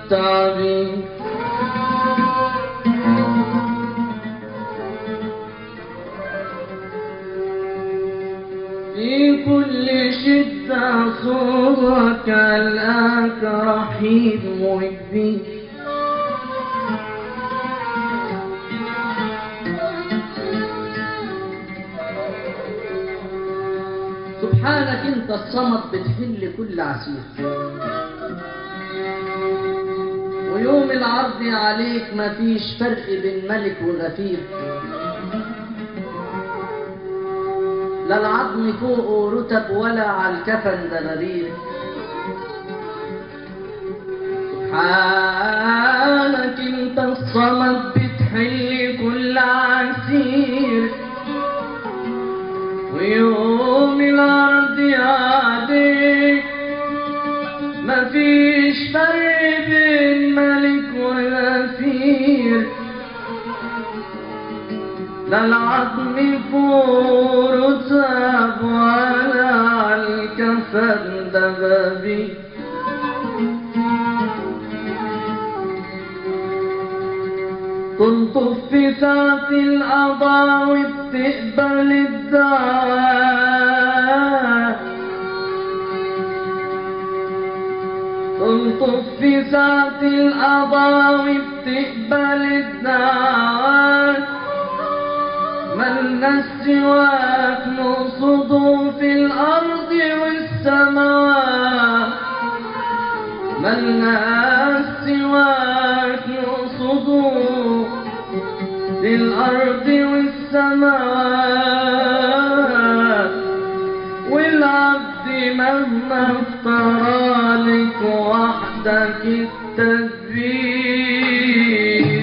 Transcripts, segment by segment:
التعبير في كل شدة صورك الآك رحيم وكبير سبحانك انت الصمد بتحل كل عسير ويوم العرض عليك مفيش فرق بين ملك وغفير لا العظم فوقه رتب ولا على الكفن دبابير سبحانك انت الصمد بتحل كل عسير ويوم العرض عليك مفيش فرق بين ملك وغفير لا العظم فوق رتب ولا على الكفن دبابير تلطف في ساعة القضاء وبتقبل الدعاء تلطف في ساعة القضاء وبتقبل الدعاء ملنا سواك نقصده في الأرض والسماوات ملنا سواك نقصده في الأرض والسماوات والعبد مهما افترى لك وحدك التدبير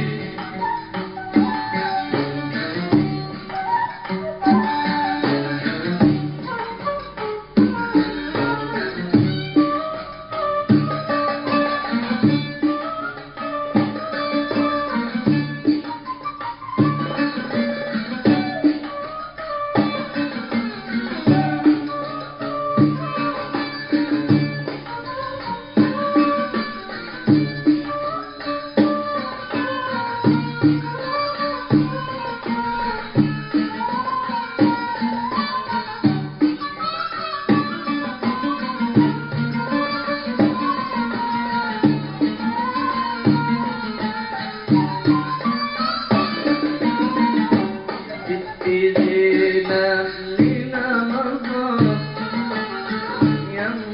بإيدينا لنا نظرة يم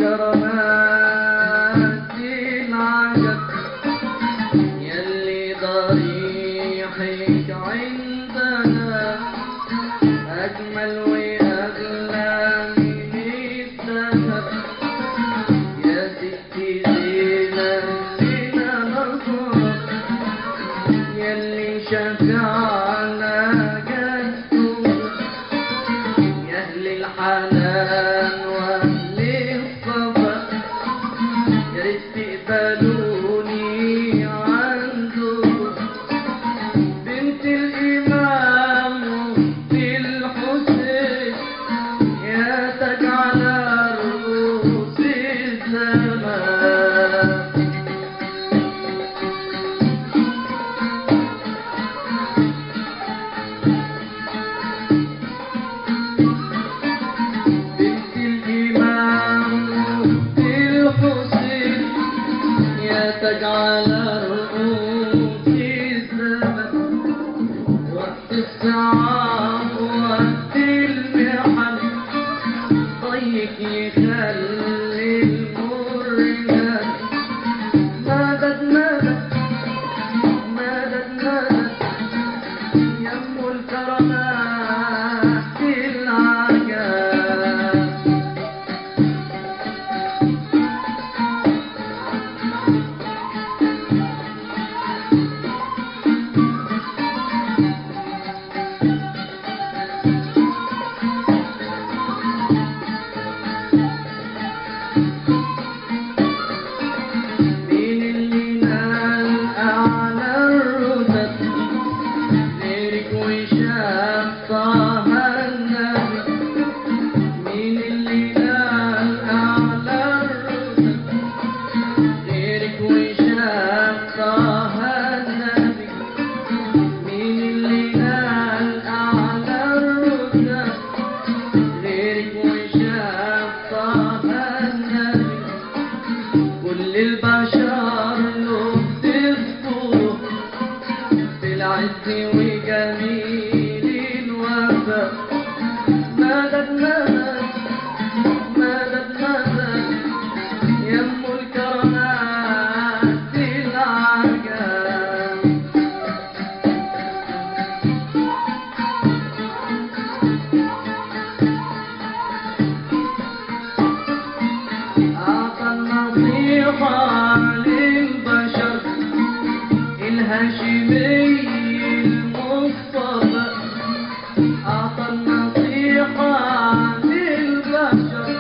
الكرامات العجب يلي ضريحك عندنا أجمل وأغلى من الذهب يا ستي زينة لنا نظرة يلي شجعنا جسده يا أهل الحنان وأهل الصبر يا ريت تقبلوني عندكم بنت الإمام وفي الحسين يا تاج على رؤوس الزمان بنت الإمام وفي الحسين يا تاج على رؤوس الزمن وقت الصعاب وقت المحن ضيق يخلي المر نار. مدد مدد مدد مدد يم الكرامات العجاب شاف طه النبي مين اللي نال أعلى الرتب غيرك وشاف طه النبي كل البشر له تذكره في العز وجميل الوفا مدد مدد مدد مدد يم الكرامات العجاب أعطى النصيحة للبشر الهاشمي المصطفى أعطى النصيحة للبشر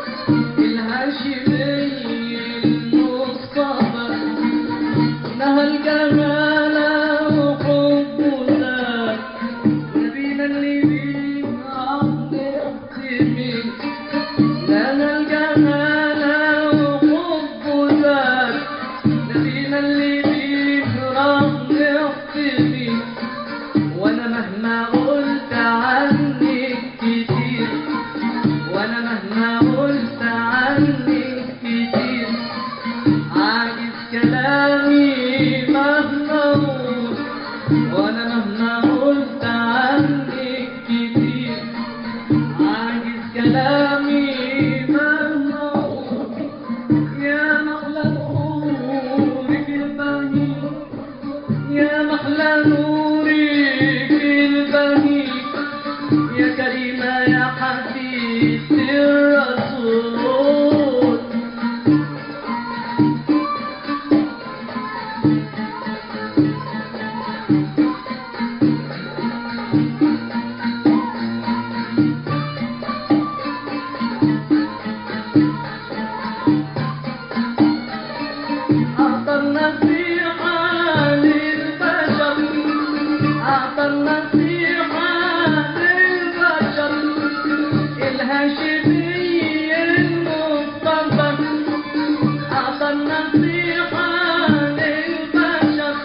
الهاشمي المصطفى نهى الجمال وحب ذات نبينا اللي بيه عبد السمين لنا الجمال وحب ذات نبينا اللي بيكرم نحتمي وانا مهما قلت عنك كتير وانا مهما قلت عنك كتير عاجز كلامي مهما اقول وانا مهما قلت عنك كتير عاجز كلامي مهما اقول يا محلى نورك البهيج يا محلى نورك البهيج يا كريمة يا حديث الرسول أعطى النصيحة للبشر أعطى النصيحة للبشر الهاشمي المصطفى أعطى النصيحة للبشر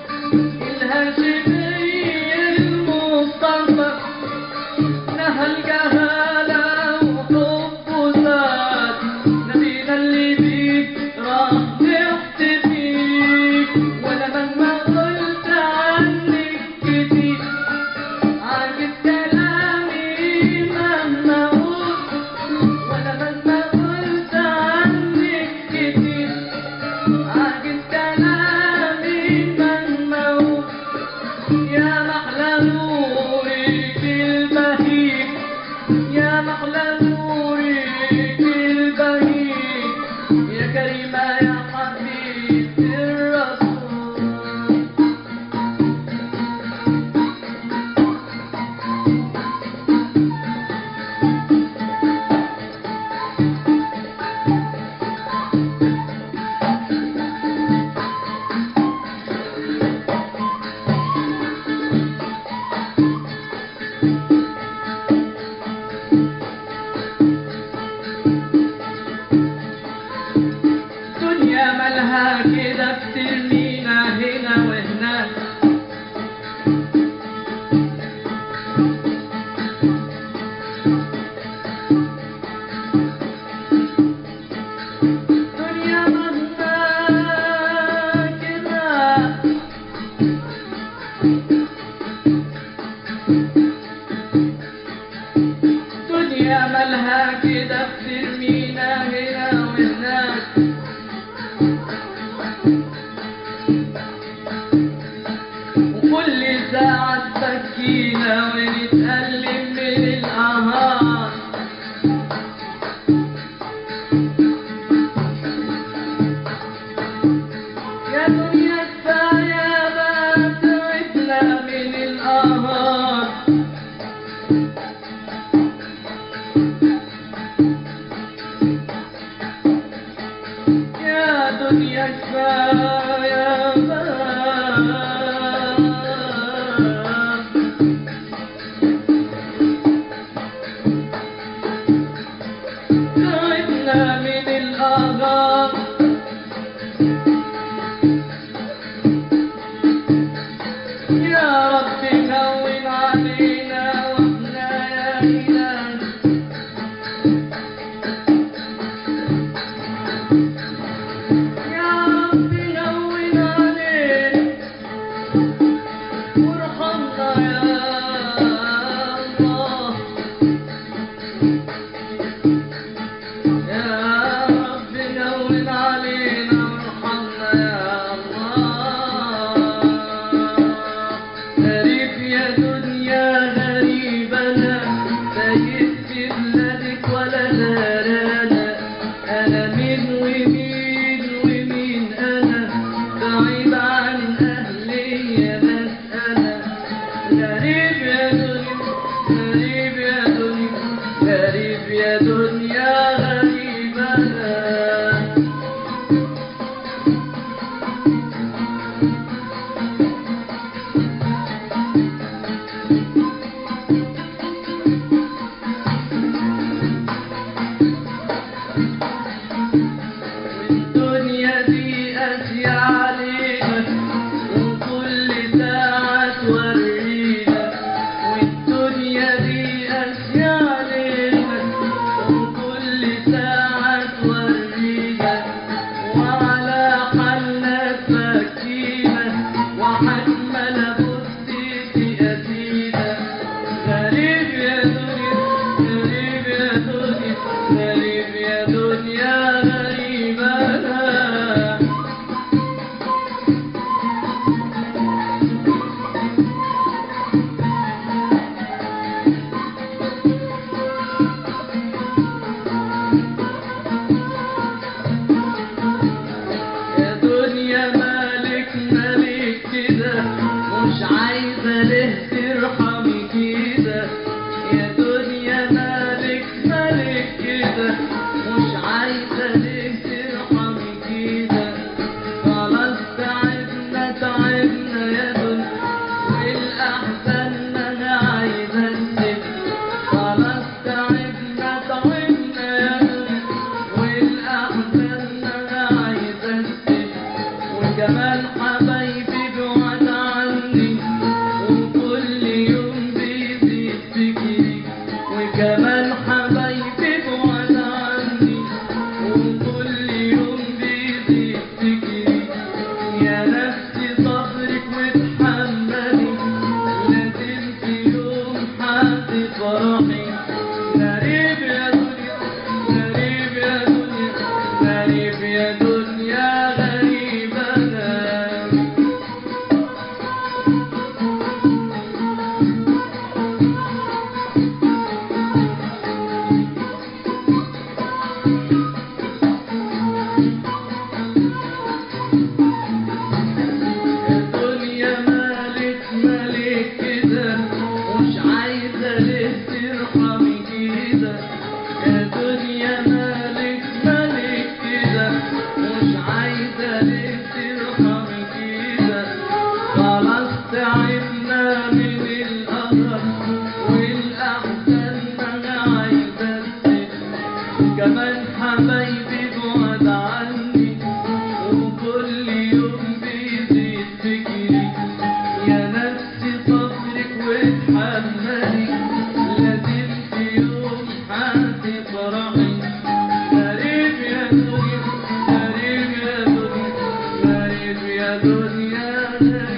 الهاشمي المصطفى نهى الجهالة وحب ذات نبينا اللي بيك راح نحتفيك ولا مهما قلت عنك كتير عاجز كلامي مهما قلت ولا مهما قلت عنك كتير عاجز كلامي مهما قلت يا محلى نورك البهيج يا محلى نورك البهيج يا كريمة يا حبيبة الرسول دنيا مالها كده بترمينا هنا وهناك دنيا مالها كده دنيا مالها كده بترمينا هنا وهناك وكل ساعة تبكينا ونتألم من الأهات يا دنيا كفاية ما تعبنا من الأهات يا دنيا كفاية ما تعبنا من الآغام وحتما لابد تأتينا غريب يا دنيا غريب يا دنيا غريب يا دنيا غريب أنا يا دنيا مالك مالك كده مش عايزة ليه ترحمي كده يا دنيا مالك مالك كده مش عايزة ليه ترحمي كده خلاص تعبنا تعبنا يا دنيا والأحسن ما أنا عايزة أسيب خلاص تعبنا تعبنا يا دنيا والأحسن ما أنا عايزة أسيب وكمان حبايبي بعاد عني وكل يوم بيزيد فكري وكمان حبايبي بعاد عني وكل يوم بيزيد فكري يا نفسي صبرك وتحملي لازم في يوم هتفرحي غريب يا دنيا غريب يا دنيا غريب يا دنيا غريب أنا الدنيا مالك مالك كده مش عايزة ليه ترحمي كده يا دنيا مالك مالك كده مش عايزة ليه ترحمي كده خلاص تعبنا من القدر والأحزان ما أنا عايزة أسيب كمان حبايبي بعد عني وكل يوم بيزيد فكري يا نفسي صبرك وتحملي لازم في يوم هتفرحي غريب يا دنيا غريب يا دنيا غريب يا دنيا غريب